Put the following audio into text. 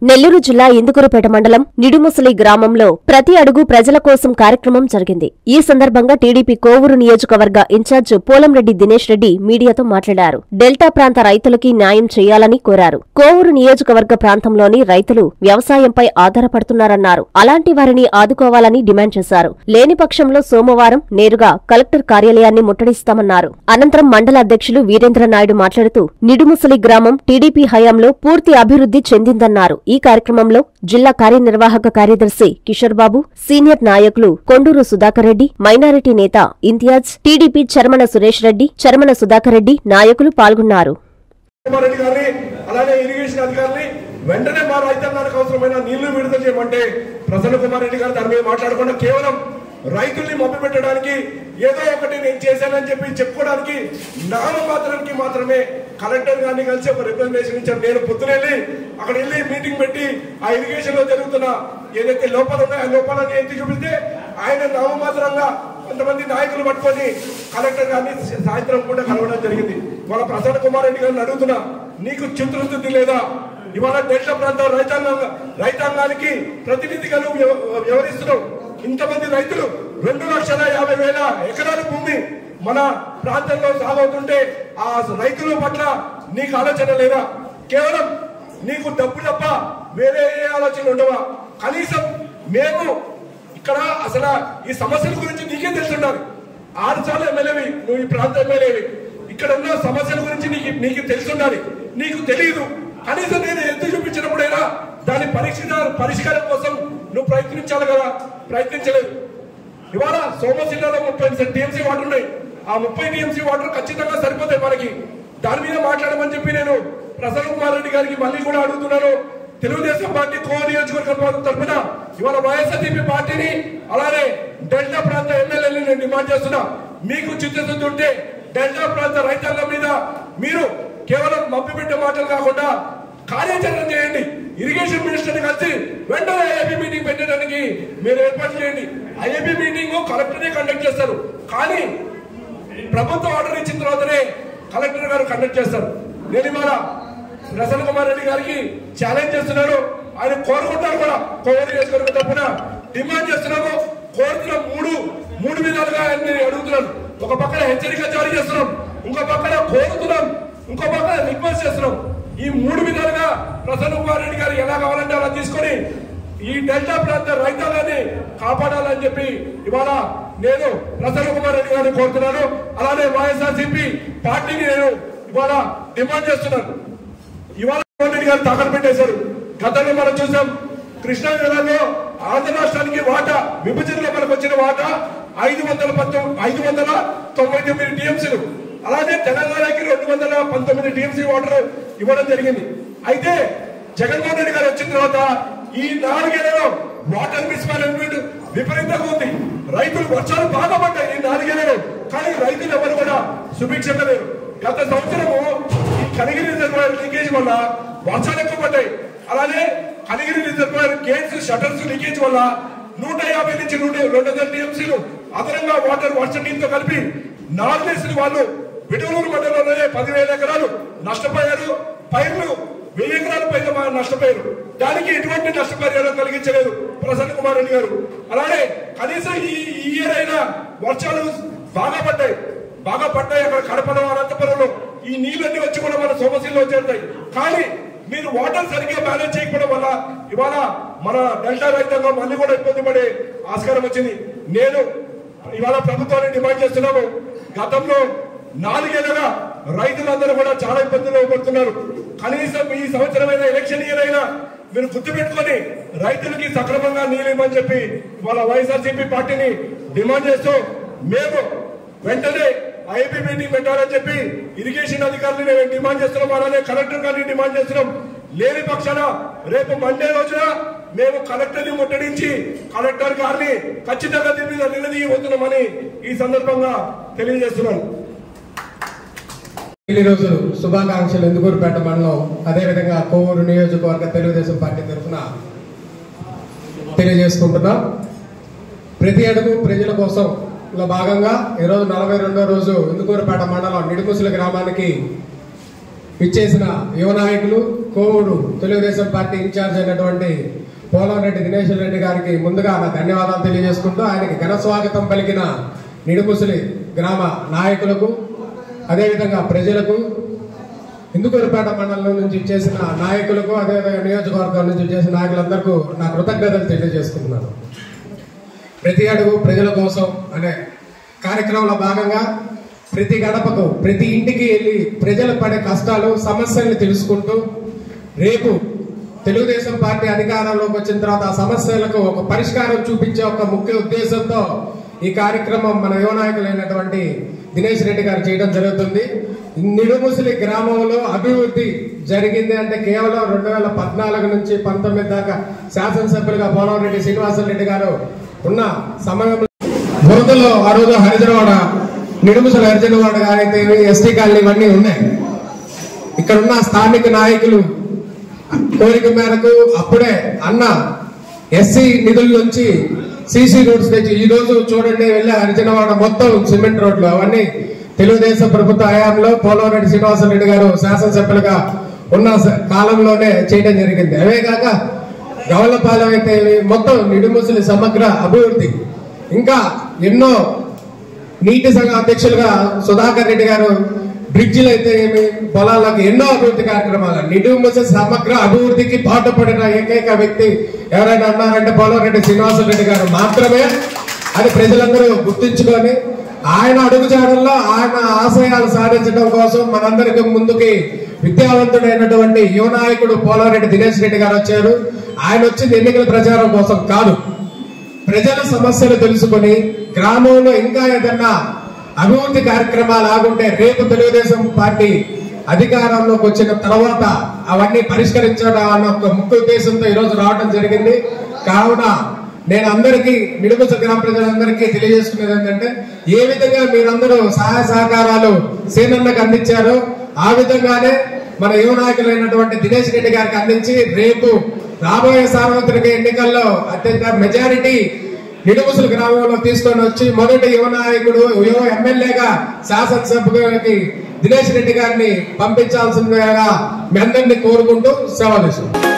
నెల్లూరు జిల్లా ఇందుకూరుపేట మండలం నిడుముసలి గ్రామంలో ప్రతి అడుగు ప్రజల కోసం కార్యక్రమం జరిగింది ఈ సందర్భంగా టీడీపీ కోవూరు నియోజకవర్గ ఇన్ఛార్జ్ పోలంరెడ్డి దినేష్ రెడ్డి మీడియాతో మాట్లాడారు డెల్టా ప్రాంత రైతులకి న్యాయం చేయాలని కోరారు కోవూరు నియోజకవర్గ ప్రాంతంలోని రైతులు వ్యవసాయంపై ఆధారపడుతున్నారన్నారు అలాంటి వారిని ఆదుకోవాలని డిమాండ్ చేశారు లేని పక్షంలో సోమవారం నేరుగా కలెక్టర్ కార్యాలయాన్ని ముట్టడిస్తామన్నారు అనంతరం మండల అధ్యక్షులు వీరేంద్ర నాయుడు మాట్లాడుతూ నిడుముసలి గ్రామం టీడీపీ హయాంలో పూర్తి అభివృద్ధి చెందిందన్నారు ఈ కార్యక్రమంలో జిల్లా కార్యనిర్వాహక కార్యదర్శి కిషోర్ బాబు సీనియర్ నాయకులు కొండూరు సుధాకర్ రెడ్డి మైనారిటీ నేత ఇంతియాజ్ టీడీపీ చర్మన సురేష్ రెడ్డి చర్మన సుధాకర్ రెడ్డి నాయకులు పాల్గొన్నారు కుమార్ రెడ్డి గారిని అలానే ఇరిగేషన్ అధికారిని వెంటనే మా రైతాంగానికి అవసరమైన నీళ్లు విడుదల చేయమంటే ప్రసన్న కుమార్ రెడ్డి గారు దాని మీద మాట్లాడకుండా కేవలం రైతుల్ని మభ్య పెట్టడానికి ఏదో ఒకటి నేను చేశానని చెప్పి చెప్పుకోవడానికి నామమాత్రానికి మాత్రమే కలెక్టర్ గారిని కలిసి ఒక రిప్రజెంటేషన్ ఇచ్చాను నేను పొద్దునెళ్ళి అక్కడ వెళ్ళి మీటింగ్ పెట్టి ఆ ఇరిగేషన్ లో జరుగుతున్న ఏదైతే లోపాలు ఉన్నాయో ఆ లోపాలని ఎత్తి చూపిస్తే ఆయన నామమాత్రంగా కొంతమంది నాయకులు పట్టుకొని కలెక్టర్ గారిని సాయంత్రం కూడా కలవడం జరిగింది వాళ్ళ ప్రసన్న కుమార్ రెడ్డి గారిని అడుగుతున్నా నీకు చిత్రశుద్ధి లేదా ఇవాళ డెల్టా ప్రాంతం రైతాంగం రైతాంగానికి ప్రతినిధిగా నువ్వు వ్యవ- వ్యవహరిస్తున్నావు ఇంతమంది రైతులు రెండు లక్షల యాభై వేల ఎకరాల భూమి మన ప్రాంతంలో సాగవుతుంటే ఆ రైతుల పట్ల నీకు ఆలోచన లేదా కేవలం నీకు డబ్బు తప్ప వేరే ఏ ఆలోచన ఉండవా కనీసం మేము ఇక్కడ అసలు ఈ సమస్యల గురించి నీకే తెలుసుండాలి ఆరు సార్లు ఎమ్మెల్యేవి నువ్వు ఈ ప్రాంత ఎమ్మెల్యేవి ఇక్కడ ఉన్న సమస్యల గురించి నీకు నీకు తెలుసుండాలి నీకు తెలియదు కనీసం నేను ఎత్తు చూపించినప్పుడైనా దాని పరీక్ష పరిష్కారం కోసం నువ్వు ప్రయత్నించాలి కదా ప్రయత్నించలేదు ఇవాళ సోమశిలలో ముప్పై టీఎంసీ వాటర్ ఉన్నాయి ఆ ముప్పై టీఎంసీ వాటర్ ఖచ్చితంగా సరిపోతాయి మనకి దాని మీద మాట్లాడమని చెప్పి నేను ప్రసన్న కుమార్ రెడ్డి గారికి మళ్ళీ కూడా అడుగుతున్నాను తెలుగుదేశం పార్టీ కో నియోజకవర్గం తరఫున ఇవాళ వైఎస్ఆర్సీపీ పార్టీని అలానే డెల్టా ప్రాంత ఎమ్మెల్యేని నేను డిమాండ్ చేస్తున్నా మీకు చిత్తశుద్ధి ఉంటే డెల్టా ప్రాంత రైతాంగం మీద మీరు కేవలం మభ్యపెట్టే మాటలు కాకుండా కార్యాచరణ చేయండి ఇరిగేషన్ మినిస్టర్ కలిసి వెంటనే ఐఏపీ మీటింగ్ పెట్టడానికి మీరు ఏర్పాటు చేయండి ఐఏపీ మీటింగ్ కలెక్టరే కండక్ట్ చేస్తారు కానీ ప్రభుత్వం ఆర్డర్ ఇచ్చిన తర్వాతనే కలెక్టర్ గారు కండక్ట్ చేస్తారు నేను ఇవాళ ప్రసన్న కుమార్ రెడ్డి గారికి ఛాలెంజ్ చేస్తున్నాను ఆయన కోరుకుంటారు కూడా కోవూరు నియోజకవర్గం తరఫున డిమాండ్ చేస్తున్నాము కోరుతున్న మూడు మూడు విధాలుగా ఆయన్ని అడుగుతున్నాను ఒక పక్కన హెచ్చరిక జారీ చేస్తున్నాం ఇంకో పక్కన కోరుతున్నాం ఇంకో పక్కన రిక్వెస్ట్ చేస్తున్నాం ఈ మూడు విధాలుగా ప్రసన్న కుమార్ రెడ్డి గారు ఎలా కావాలంటే అలా తీసుకొని ఈ డెల్టా ప్రాంత రైతాంగాన్ని కాపాడాలని చెప్పి ఇవాళ నేను ప్రసన్న కుమార్ రెడ్డి గారిని కోరుతున్నాను అలానే వైఎస్ఆర్సీపీ పార్టీకి నేను ఇవాళ డిమాండ్ చేస్తున్నాను ఇవాళ జగన్మోహన్ రెడ్డి గారు తాకట్టు పెట్టేశారు గతంలో మనం చూసాం కృష్ణా జిల్లాలో ఆంధ్ర రాష్ట్రానికి వాటా విభజనలో మనకు వచ్చిన వాటా ఐదు వందల పంతొమ్మిది ఐదు వందల తొంభై తొమ్మిది టీఎంసీలు అలాగే తెలంగాణకి రెండు వందల పంతొమ్మిది టీఎంసీ వాటర్ ఇవ్వడం జరిగింది అయితే జగన్మోహన్ రెడ్డి గారు వచ్చిన తర్వాత ఈ నాలుగేళ్లలో వాటర్ మిస్మేనేజ్మెంట్ విపరీతంగా ఉంది రైతులు వర్షాలు బాగా పడ్డాయి ఈ నాలుగేళ్లలో కానీ రైతులు ఎవరు కూడా సుభిక్షంగా లేరు గత సంవత్సరము ఈ కనిగిరి రిజర్వాయర్ లీకేజ్ వల్ల వర్షాలు ఎక్కువ పడ్డాయి అలానే Kanigiri reservoir gates shutters leakage వల్ల నూట యాభై నుంచి నూట రెండు వందల టీఎంసీలు అదనంగా వాటర్ వర్ష నీటితో కలిపి నాలుగేసిన వాళ్ళు విడవలూరు మండలంలోనే పదివేల ఎకరాలు నష్టపోయారు పైర్లు వెయ్యి ఎకరాల పైగా మా నష్టపోయారు దానికి ఎటువంటి నష్టపరిహారం కలిగించలేదు ప్రసన్న కుమార్ రెడ్డి గారు అలానే కనీసం ఈ ఈ ఇయర్ అయినా వర్షాలు బాగా పడ్డాయి బాగా పడ్డాయి అక్కడ కడపలో అనంతపురంలో ఈ నీళ్ళన్నీ వచ్చి కూడా మన సోమశీల్లో చేరుతాయి కానీ మీరు వాటర్ సరిగ్గా మేనేజ్ చేయకపోవడం వల్ల ఇవాళ మన డెల్టా రైతాంగం మళ్ళీ కూడా ఇబ్బంది పడే ఆస్కారం వచ్చింది నేను ఇవాళ ప్రభుత్వాన్ని డిమాండ్ చేస్తున్నాము గతంలో నాలుగేళ్లుగా రైతులందరూ కూడా చాలా ఇబ్బందులు పడుతున్నారు కనీసం ఈ సంవత్సరమైన ఎలక్షన్ ఇయర్ అయినా మీరు గుర్తుపెట్టుకొని రైతులకి సక్రమంగా నీళ్ళు ఇవ్వమని చెప్పి వాళ్ళ వైఎస్ఆర్సీపీ పార్టీని డిమాండ్ చేస్తూ మేము వెంటనే ఐపీ మీటింగ్ పెట్టాలని చెప్పి ఇరిగేషన్ అధికారులు మేము డిమాండ్ చేస్తున్నాం అలానే కలెక్టర్ గారిని డిమాండ్ చేస్తున్నాం లేని పక్షాన రేపు మండే రోజున మేము కలెక్టర్ ని ముట్టడించి కలెక్టర్ గారిని ఖచ్చితంగా దీని మీద నిలదీయబోతున్నామని ఈ సందర్భంగా తెలియజేస్తున్నాను ఈ రోజు శుభాకాంక్షలు ఎందుకూరుపేట మండలం అదేవిధంగా కోవూరు నియోజకవర్గ తెలుగుదేశం పార్టీ తరఫున తెలియజేసుకుంటున్నాం ప్రతి అడుగు ప్రజల కోసం లో భాగంగా ఈరోజు నలభై రెండో రోజు ఇందుకూరుపేట మండలం నిడుముసుల గ్రామానికి ఇచ్చేసిన యువ నాయకులు కోవూరు తెలుగుదేశం పార్టీ ఇన్ఛార్జ్ అయినటువంటి పోలంరెడ్డి దినేష్ రెడ్డి గారికి ముందుగా నా ధన్యవాదాలు తెలియజేసుకుంటూ ఆయనకి ఘన స్వాగతం పలికిన నిడుముసలి గ్రామ నాయకులకు అదేవిధంగా ప్రజలకు ఇందుకూరుపేట మండలం నుంచి చేసిన నాయకులకు అదేవిధంగా నియోజకవర్గం నుంచి చేసిన నాయకులందరికీ నా కృతజ్ఞతలు తెలియజేసుకుంటున్నాను ప్రతి అడుగు ప్రజల కోసం అనే కార్యక్రమంలో భాగంగా ప్రతి గడపకు ప్రతి ఇంటికి వెళ్ళి ప్రజలు పడే కష్టాలు సమస్యల్ని తెలుసుకుంటూ రేపు తెలుగుదేశం పార్టీ అధికారంలోకి వచ్చిన తర్వాత ఆ సమస్యలకు ఒక పరిష్కారం చూపించే ఒక ముఖ్య ఉద్దేశంతో ఈ కార్యక్రమం మన యువ నాయకులైనటువంటి దినేష్ రెడ్డి గారు చేయడం జరుగుతుంది నిడుముసలి గ్రామంలో అభివృద్ధి జరిగింది అంటే కేవలం రెండు వేల పద్నాలుగు నుంచి పంతొమ్మిది దాకా శాసనసభ్యులుగా పోలవరెడ్డి శ్రీనివాసరెడ్డి గారు ఉన్న సమయంలో బురదలో ఆ రోజు హరిజనవాడ నిడుముసల హరిజనవాడ గారైతే ఎస్టీ కాలనీ ఇవన్నీ ఉన్నాయి ఇక్కడ ఉన్న స్థానిక నాయకులు కోరిక మేరకు అప్పుడే అన్న ఎస్సీ నిధుల నుంచి సీసీ రోడ్స్ తెచ్చి ఈ రోజు చూడండి వెళ్ళే హరిజనవాడ మొత్తం సిమెంట్ రోడ్లు అవన్నీ తెలుగుదేశం ప్రభుత్వ హయాంలో పోలవరెడ్డి శ్రీనివాసరెడ్డి గారు శాసనసభ్యులుగా ఉన్న స- కాలంలోనే చేయడం జరిగింది అవే కాక గవలపాలెం అయితే మొత్తం నిడుముసలి సమగ్ర అభివృద్ధి ఇంకా ఎన్నో నీటి సంఘ అధ్యక్షులుగా సుధాకర్ రెడ్డి గారు బ్రిడ్జిలు అయితే ఏమి పొలాలకు ఎన్నో అభివృద్ధి కార్యక్రమాలు నిడుముస సమగ్ర అభివృద్ధికి పాటుపడిన ఏకైక వ్యక్తి ఎవరైనా ఉన్నారంటే పోలవరెడ్డి శ్రీనివాసరెడ్డి గారు మాత్రమే అది ప్రజలందరూ గుర్తించుకొని ఆయన అడుగుజాడల్లో ఆయన ఆశయాలు సాధించడం కోసం మనందరికి ముందుకి విద్యావంతుడైనటువంటి యువ నాయకుడు పోలారెడ్డి దినేష్ రెడ్డి గారు వచ్చారు ఆయన వచ్చింది ఎన్నికల ప్రచారం కోసం కాదు ప్రజల సమస్యలు తెలుసుకొని గ్రామంలో ఇంకా ఏదన్నా అభివృద్ధి కార్యక్రమాలు ఆగుంటే రేపు తెలుగుదేశం పార్టీ అధికారంలోకి వచ్చిన తర్వాత అవన్నీ పరిష్కరించడం అన్న ఒక ముఖ్య ఉద్దేశంతో ఈరోజు రావడం జరిగింది కావున నేను అందరికీ నిడుమస గ్రామ ప్రజలందరికీ తెలియజేసుకునేది ఏంటంటే ఏ విధంగా మీరందరూ సహాయ సహకారాలు సేనన్నకు అందించారో ఆ విధంగానే మన యువ నాయకులైనటువంటి దినేష్ రెడ్డి గారికి అందించి రేపు రాబోయే సార్వత్రిక ఎన్నికల్లో అత్యంత మెజారిటీ నిడుముసలు గ్రామంలో తీసుకొని వచ్చి మొదటి యువ నాయకుడు యువ ఎమ్మెల్యేగా శాసనసభకి దినేష్ రెడ్డి గారిని పంపించాల్సిందిగా మీ అందరినీ కోరుకుంటూ సెలవు తీసుకుంటాం